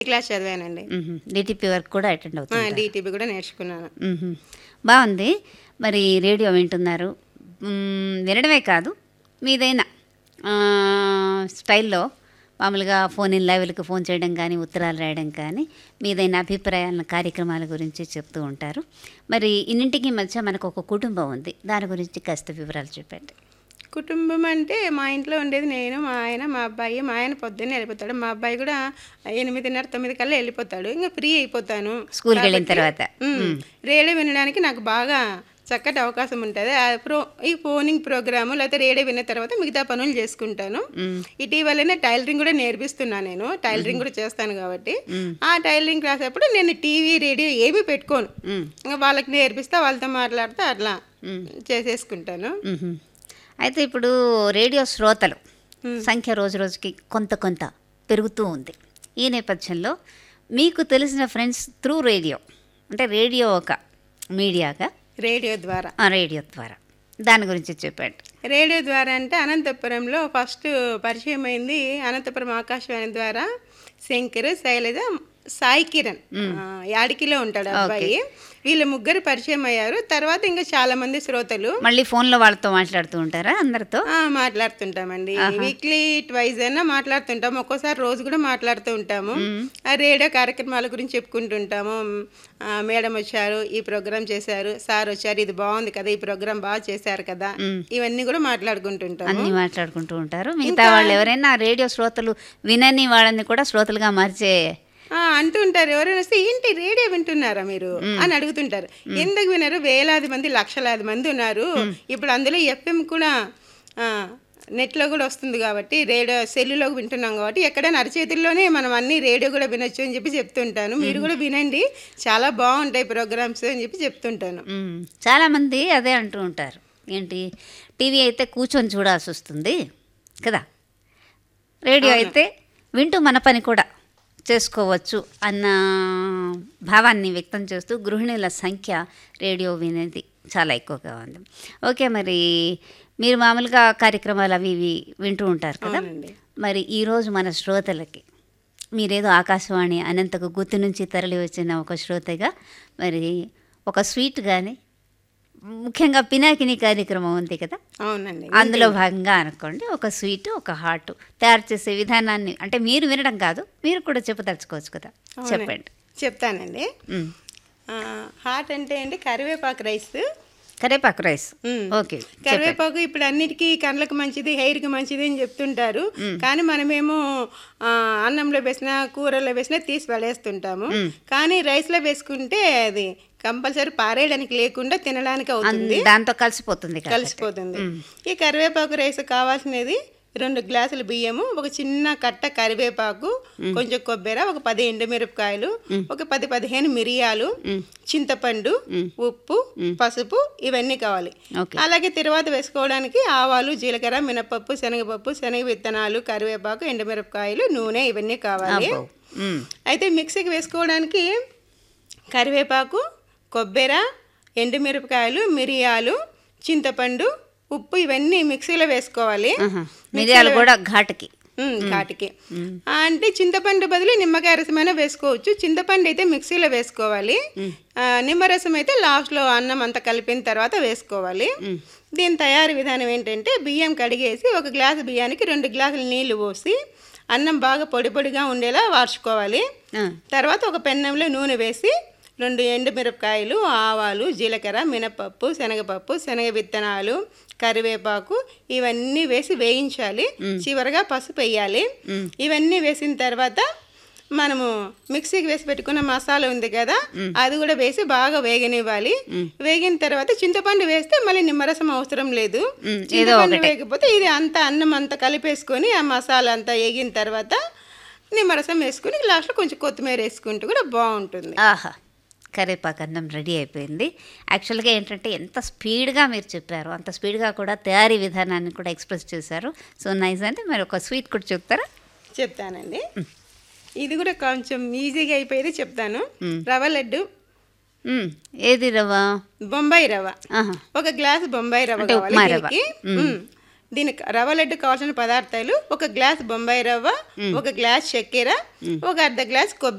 Class చదివానండి DTP work కూడా attend అవుతుంది డిటిపి కూడా నేర్చుకున్నాను మ్మ్. బాగుంది మరి రేడియో వింటున్నారు మ్మ్, వినడమే కాదు మీదైనా ఆ, స్టైల్లో మామూలుగా ఫోన్ ఇన్ లైవ్లకు ఫోన్ చేయడం కానీ ఉత్తరాలు రాయడం కానీ మీదైన అభిప్రాయాలను కార్యక్రమాల గురించి చెప్తూ ఉంటారు మరి ఇన్నింటికి మధ్య మనకు ఒక కుటుంబం ఉంది దాని గురించి కాస్త వివరాలు చెప్పండి కుటుంబం అంటే మా ఇంట్లో ఉండేది నేను మా ఆయన మా అబ్బాయి మా ఆయన పొద్దున్నే వెళ్ళిపోతాడు మా అబ్బాయి కూడా ఎనిమిదిన్నర తొమ్మిది కల్లా వెళ్ళిపోతాడు ఇంకా ఫ్రీ అయిపోతాను స్కూల్కి వెళ్ళిన కాబట్టి, తర్వాత. ఉమ్, రేడియో వినడానికి నాకు బాగా చక్కటి అవకాశం ఉంటుంది ఆ ప్రో ఈ ఫోనింగ్ ప్రోగ్రాము లేకపోతే రేడియో విన్న తర్వాత మిగతా పనులు చేసుకుంటాను ఇటీవలనే టైలరింగ్ కూడా నేర్పిస్తున్నాను నేను టైలరింగ్ కూడా చేస్తాను కాబట్టి ఆ టైలరింగ్ క్లాస్ అప్పుడు నేను టీవీ రేడియో ఏమీ పెట్టుకోను ఇంకా వాళ్ళకి నేర్పిస్తా వాళ్ళతో మాట్లాడుతూ అట్లా చేసేసుకుంటాను మ్మ్. అయితే ఇప్పుడు రేడియో శ్రోతలు సంఖ్య రోజు రోజుకి కొంత కొంత పెరుగుతూ ఉంది ఈ నేపథ్యంలో మీకు తెలిసిన ఫ్రెండ్స్ త్రూ రేడియో అంటే రేడియో ఒక మీడియాగా రేడియో ద్వారా ఆ రేడియో ద్వారా దాని గురించి చెప్పండి రేడియో ద్వారా అంటే అనంతపురంలో ఫస్ట్ పరిచయం అయింది అనంతపురం ఆకాశవాణి ద్వారా శంకర్ శైలజ సాయి కిరణ్ ఆ, యాడికిలో ఉంటాడు అబ్బాయి వీళ్ళ ముగ్గురు పరిచయం అయ్యారు తర్వాత ఇంకా చాలా మంది శ్రోతలు మళ్ళీ ఫోన్లో వాళ్ళతో మాట్లాడుతూ ఉంటారా అందరితో ఆ, మాట్లాడుతుంటామండి వీక్లీ ట్వైజ్ అయినా మాట్లాడుతుంటాము ఒక్కోసారి రోజు కూడా మాట్లాడుతూ ఉంటాము ఆ రేడియో కార్యక్రమాల గురించి చెప్పుకుంటుంటాము ఆ, మేడం వచ్చారు ఈ ప్రోగ్రామ్ చేశారు సార్ వచ్చారు ఇది బాగుంది కదా ఈ ప్రోగ్రామ్ బాగా చేశారు కదా ఇవన్నీ కూడా మాట్లాడుకుంటుంటాము అన్నీ మాట్లాడుకుంటూ ఉంటారు మిగతా వాళ్ళు ఎవరైనా రేడియో శ్రోతలు వినని వాళ్ళని కూడా శ్రోతలుగా మార్చే ఆ, అంటుంటారు ఎవరైనా వస్తే ఏంటి రేడియో వింటున్నారా మీరు అని అడుగుతుంటారు ఎందుకు వినరు వేలాది మంది లక్షలాది మంది ఉన్నారు ఇప్పుడు అందులో ఎఫ్ఎం కూడా ఆ, నెట్లో కూడా వస్తుంది కాబట్టి రేడియో సెల్లులో వింటున్నాం కాబట్టి ఎక్కడైనా అరచేతుల్లోనే మనం అన్ని రేడియో కూడా వినొచ్చు అని చెప్పి చెప్తుంటాను మీరు కూడా వినండి చాలా బాగుంటాయి ప్రోగ్రామ్స్ అని చెప్పి చెప్తుంటాను మ్మ్. చాలామంది అదే అంటూ ఉంటారు ఏంటి టీవీ అయితే కూర్చొని చూడాల్సి వస్తుంది కదా రేడియో అయితే వింటూ మన పని కూడా చేసుకోవచ్చు అన్న భావాన్ని వ్యక్తం చేస్తూ గృహిణుల సంఖ్య రేడియో వినేది చాలా ఎక్కువగా ఉంది ఓకే మరి మీరు మామూలుగా కార్యక్రమాలు అవి ఇవి వింటూ ఉంటారు కదా అవునండి. మరి ఈరోజు మన శ్రోతలకి మీరేదో ఆకాశవాణి అనంతకు గుర్తు నుంచి తరలి వచ్చిన ఒక శ్రోతగా మరి ఒక స్వీట్ కానీ ముఖ్యంగా పినాకిని కార్యక్రమం ఉంది కదా అవునండి అందులో భాగంగా అనుకోండి ఒక స్వీట్ ఒక హాట్ తయారు చేసే విధానాన్ని అంటే మీరు వినడం కాదు మీరు కూడా చెప్పదలుచుకోవచ్చు కదా చెప్పండి చెప్తానండి మ్. ఆ, హాట్ అంటే అండి కరివేపాకు రైస్ కరేపాకు రైస్ మ్. ఓకే కరివేపాకు ఇప్పుడు అన్నిటికీ కళ్ళకి మంచిది హెయిర్కి మంచిది అని చెప్తుంటారు కానీ మనమేమో ఆ, అన్నంలో వేసిన కూరలో వేసిన తీసి పడేస్తుంటాము కానీ రైస్లో వేసుకుంటే అది కంపల్సరీ పారేయడానికి లేకుండా తినడానికి అవుతుంది దాంతో కలిసిపోతుంది కాబట్టి. కలిసిపోతుంది ఈ కరివేపాకు రైస్ కావాల్సినది రెండు గ్లాసులు బియ్యము ఒక చిన్న కట్ట కరివేపాకు కొంచెం కొబ్బరి ఒక పది ఎండుమిరపకాయలు ఒక పది పదిహేను మిరియాలు చింతపండు ఉప్పు పసుపు ఇవన్నీ కావాలి ఓకే అలాగే తర్వాత వేసుకోవడానికి ఆవాలు జీలకర్ర మినపప్పు శనగపప్పు శనగ విత్తనాలు కరివేపాకు ఎండుమిరపకాయలు నూనె ఇవన్నీ కావాలి అబ్బో. మ్. అయితే మిక్సీకి వేసుకోవడానికి కరివేపాకు కొబ్బరి ఎండుమిరపకాయలు మిరియాలు చింతపండు ఉప్పు ఇవన్నీ మిక్సీలో వేసుకోవాలి ఆహా. మిరియాలు కూడా ఘాటుకి ఉమ్, ఘాటుకి ఆ, అంటే చింతపండు బదులు నిమ్మకాయ రసమైనా వేసుకోవచ్చు చింతపండు అయితే మిక్సీలో వేసుకోవాలి ఆ, నిమ్మరసం అయితే లాస్ట్లో అన్నం అంతా కలిపిన తర్వాత వేసుకోవాలి దీని తయారీ విధానం ఏంటంటే బియ్యం కడిగేసి ఒక గ్లాసు బియ్యానికి రెండు గ్లాసులు నీళ్లు పోసి అన్నం బాగా పొడి పొడిగా ఉండేలా వార్చుకోవాలి ఆ. తర్వాత ఒక పెన్నంలో నూనె వేసి రెండు ఎండు మిరపకాయలు ఆవాలు జీలకర్ర మినపప్పు శనగపప్పు శనగ విత్తనాలు కరివేపాకు ఇవన్నీ వేసి వేయించాలి చివరగా పసుపు వేయాలి ఇవన్నీ వేసిన తర్వాత మనము మిక్సీకి వేసి పెట్టుకున్న మసాలా ఉంది కదా అది కూడా వేసి బాగా వేగనివ్వాలి వేగిన తర్వాత చింతపండు వేస్తే మళ్ళీ నిమ్మరసం అవసరం లేదు చింతపండు వేయకపోతే ఇది అంతా అన్నం అంతా కలిపేసుకొని ఆ మసాలా అంతా వేగిన తర్వాత నిమ్మరసం వేసుకుని లాస్ట్లో కొంచెం కొత్తిమీర వేసుకుంటే కూడా బాగుంటుంది ఆహా కరేపాకు అన్నం రెడీ అయిపోయింది యాక్చువల్గా ఏంటంటే ఎంత స్పీడ్గా మీరు చెప్పారు అంత స్పీడ్గా కూడా తయారీ విధానాన్ని కూడా ఎక్స్ప్రెస్ చేశారు సో నైస్ అంటే మరి ఒక స్వీట్ కూడా చెప్తారా చెప్తానండి ఇది కూడా కొంచెం ఈజీగా అయిపోయేది చెప్తాను రవ్వ లడ్డు మ్, ఏది రవ్వ బొంబాయి రవ్వ ఆహా ఒక గ్లాస్ బొంబాయి రవ్వ అంటే కావాలి ఉప్మా రవ్వ. దీనికి. ఉమ్. దీనికి రవ్వ లడ్డు కావాల్సిన పదార్థాలు ఒక గ్లాస్ బొంబాయి రవ్వ ఒక గ్లాస్ చక్కెర ఒక అర్ధ గ్లాస్ కొబ్బరి